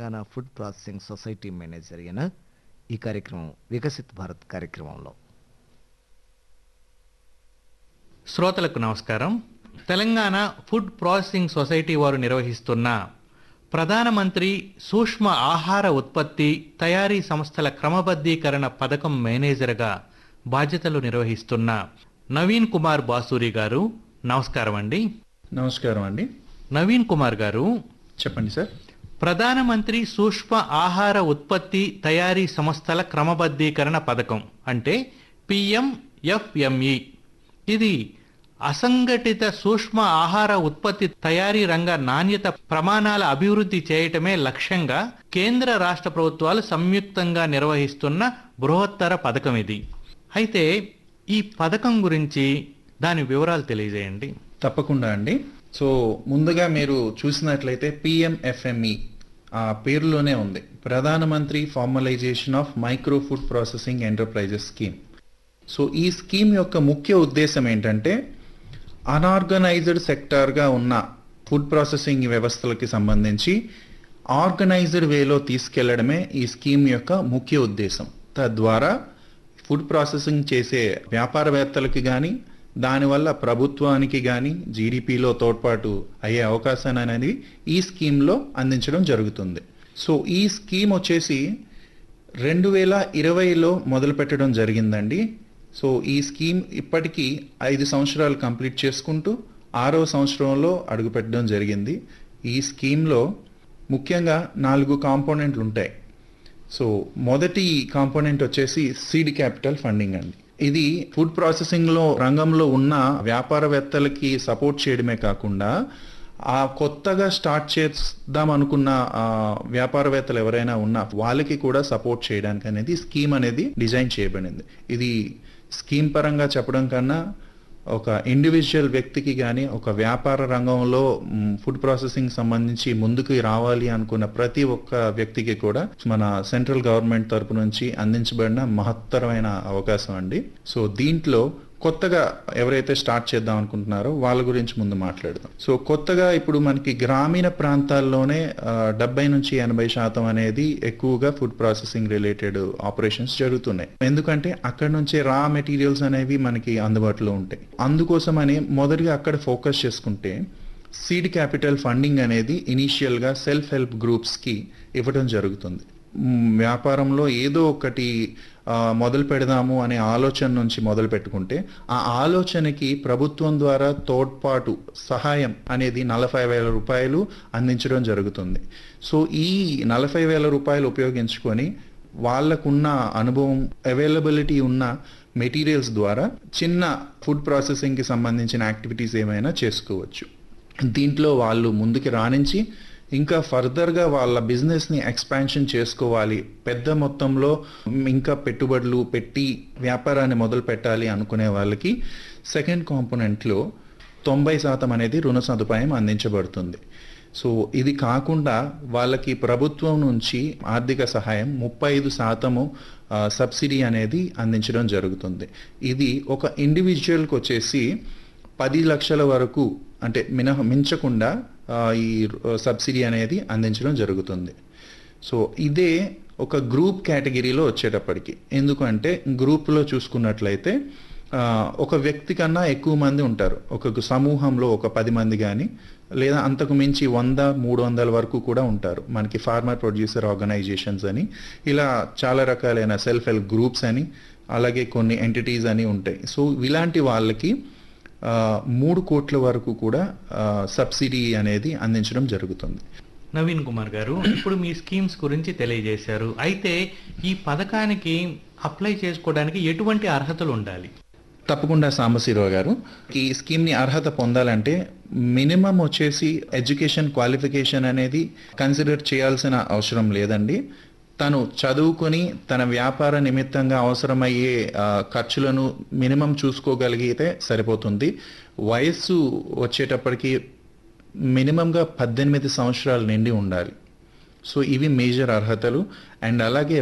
Telangana food processing society manager అయిన ఈ కార్యక్రమం వికసిత్ భారత్ కార్యక్రమంలో శ్రోతలకు నమస్కారం తెలంగాణ ఫుడ్ ప్రాసెసింగ్ సొసైటీ వారు నిర్వహిస్తున్న ప్రధానమంత్రి సూక్ష్మ ఆహార ఉత్పత్తి తయారీ సంస్థల క్రమబద్ధీకరణ పథకం మేనేజర్గా బాధ్యతలు నిర్వహిస్తున్న నవీన్ కుమార్ బాసూరి గారు నమస్కారం అండి నమస్కారం అండి నవీన్ కుమార్ గారు చెప్పండి సార్ ప్రధానమంత్రి సూక్ష్మ ఆహార ఉత్పత్తి తయారీ సంస్థల క్రమబద్ధీకరణ పథకం అంటే పిఎంఎఫ్ఎంఈ ఇది అసంఘటిత సూక్ష్మ ఆహార ఉత్పత్తి తయారీ రంగ నాణ్యత ప్రమాణాల అభివృద్ధి చేయటమే లక్ష్యంగా కేంద్ర రాష్ట్ర ప్రభుత్వాలు సంయుక్తంగా నిర్వహిస్తున్న బృహత్తర పథకం ఇది అయితే ఈ పథకం గురించి దాని వివరాలు తెలియజేయండి తప్పకుండా అండి సో ముందుగా మీరు చూసినట్లయితే పిఎంఎఫ్ఎంఈ ఆ పేరులోనే ఉంది ప్రధానమంత్రి formalisation of micro food processing enterprises scheme so ఈ స్కీమ్ యొక్క ముఖ్య ఉద్దేశం ఏంటంటే అనార్గనైజ్డ్ సెక్టార్గా ఉన్న ఫుడ్ ప్రాసెసింగ్ వ్యవస్థలకి సంబంధించి ఆర్గనైజ్డ్ వేలో తీసుకెళ్లడమే ఈ స్కీమ్ యొక్క ముఖ్య ఉద్దేశం తద్వారా ఫుడ్ ప్రాసెసింగ్ చేసే వ్యాపారవేత్తలకి కానీ దానివల్ల ప్రభుత్వానికి కానీ జీడిపిలో తోడ్పాటు అయ్యే అవకాశాన్ని అనేది ఈ స్కీమ్లో అందించడం జరుగుతుంది సో ఈ స్కీమ్ వచ్చేసి రెండు వేల ఇరవైలో మొదలు పెట్టడం జరిగిందండి సో ఈ స్కీమ్ ఇప్పటికీ ఐదు సంవత్సరాలు కంప్లీట్ చేసుకుంటూ ఆరో సంవత్సరంలో అడుగుపెట్టడం జరిగింది ఈ స్కీమ్లో ముఖ్యంగా నాలుగు కాంపోనెంట్లు ఉంటాయి సో మొదటి కాంపోనెంట్ వచ్చేసి సీడ్ క్యాపిటల్ ఫండింగ్ అండి ఇది ఫుడ్ ప్రాసెసింగ్ లో రంగంలో ఉన్న వ్యాపారవేత్తలకి సపోర్ట్ చేయడమే కాకుండా ఆ కొత్తగా స్టార్ట్ చేద్దాం అనుకున్న ఆ, వ్యాపారవేత్తలు ఎవరైనా ఉన్నా వాళ్ళకి కూడా సపోర్ట్ చేయడానికి అనేది స్కీమ్ అనేది డిజైన్ చేయబడింది ఇది స్కీమ్ పరంగా చెప్పడం కన్నా ఒక ఇండివిజువల్ వ్యక్తికి కానీ ఒక వ్యాపార రంగంలో మ్, ఫుడ్ ప్రాసెసింగ్ సంబంధించి ముందుకు రావాలి అనుకున్న ప్రతి ఒక్క వ్యక్తికి కూడా మన సెంట్రల్ గవర్నమెంట్ తరపు నుంచి అందించబడిన మహత్తరమైన అవకాశం అండి సో దీంట్లో కొత్తగా ఎవరైతే స్టార్ట్ చేద్దాం అనుకుంటున్నారో వాళ్ళ గురించి ముందు మాట్లాడదాం సో కొత్తగా ఇప్పుడు మనకి గ్రామీణ ప్రాంతాల్లోనే డెబ్బై నుంచి ఎనభై శాతం అనేది ఎక్కువగా ఫుడ్ ప్రాసెసింగ్ రిలేటెడ్ ఆపరేషన్స్ జరుగుతున్నాయి ఎందుకంటే అక్కడ నుంచే రా మెటీరియల్స్ అనేవి మనకి అందుబాటులో ఉంటాయి అందుకోసమని మొదటిగా అక్కడ ఫోకస్ చేసుకుంటే సీడ్ క్యాపిటల్ ఫండింగ్ అనేది ఇనీషియల్గా సెల్ఫ్ హెల్ప్ గ్రూప్స్కి ఇవ్వడం జరుగుతుంది మ్, వ్యాపారంలో ఏదో ఒకటి ఆ, మొదలు పెడదాము అనే ఆలోచన నుంచి మొదలు పెట్టుకుంటే ఆ ఆలోచనకి ప్రభుత్వం ద్వారా తోడ్పాటు సహాయం అనేది నలభై వేల రూపాయలు అందించడం జరుగుతుంది సో ఈ నలభై వేల రూపాయలు ఉపయోగించుకొని వాళ్ళకున్న అనుభవం అవైలబిలిటీ ఉన్న మెటీరియల్స్ ద్వారా చిన్న ఫుడ్ ప్రాసెసింగ్కి సంబంధించిన యాక్టివిటీస్ ఏమైనా చేసుకోవచ్చు దీంట్లో వాళ్ళు ముందుకి రాణించి ఇంకా ఫర్దర్గా వాళ్ళ బిజినెస్ని ఎక్స్పాన్షన్ చేసుకోవాలి పెద్ద మొత్తంలో ఇంకా పెట్టుబడులు పెట్టి వ్యాపారాన్ని మొదలు పెట్టాలి అనుకునే వాళ్ళకి సెకండ్ కాంపోనెంట్లో తొంభై శాతం అనేది రుణ సదుపాయం అందించబడుతుంది సో ఇది కాకుండా వాళ్ళకి ప్రభుత్వం నుంచి ఆర్థిక సహాయం ముప్పై ఐదు శాతము ఆ, సబ్సిడీ అనేది అందించడం జరుగుతుంది ఇది ఒక ఇండివిజువల్కి వచ్చేసి పది లక్షల వరకు అంటే మినహ మించకుండా ఆ, ఈ సబ్సిడీ అనేది అందించడం జరుగుతుంది సో ఇదే ఒక గ్రూప్ కేటగిరీలో వచ్చేటప్పటికి ఎందుకంటే గ్రూప్లో చూసుకున్నట్లయితే ఆ, ఒక వ్యక్తి కన్నా ఎక్కువ మంది ఉంటారు ఒక సమూహంలో ఒక పది మంది కానీ లేదా అంతకు మించి వంద మూడు వందల వరకు కూడా ఉంటారు మనకి ఫార్మర్ ప్రొడ్యూసర్ ఆర్గనైజేషన్స్ అని ఇలా చాలా రకాలైన సెల్ఫ్ హెల్ప్ గ్రూప్స్ అని అలాగే కొన్ని ఎంటిటీస్ అని ఉంటాయి సో ఇలాంటి వాళ్ళకి ఆ, మూడు కోట్ల వరకు కూడా ఆ, సబ్సిడీ అనేది అందించడం జరుగుతుంది నవీన్ కుమార్ గారు ఇప్పుడు మీ స్కీమ్స్ గురించి తెలియజేశారు అయితే ఈ పథకానికి అప్లై చేసుకోవడానికి ఎటువంటి అర్హతలు ఉండాలి తప్పకుండా సాంబశివరావు గారు ఈ స్కీమ్ని అర్హత పొందాలంటే మినిమం వచ్చేసి ఎడ్యుకేషన్ క్వాలిఫికేషన్ అనేది కన్సిడర్ చేయాల్సిన అవసరం లేదండి తను చదువుకొని తన వ్యాపార నిమిత్తంగా అవసరమయ్యే ఆ, ఖర్చులను మినిమం చూసుకోగలిగితే సరిపోతుంది వయస్సు వచ్చేటప్పటికి మినిమంగా పద్దెనిమిది సంవత్సరాలు నిండి ఉండాలి సో ఇవి మేజర్ అర్హతలు అండ్ అలాగే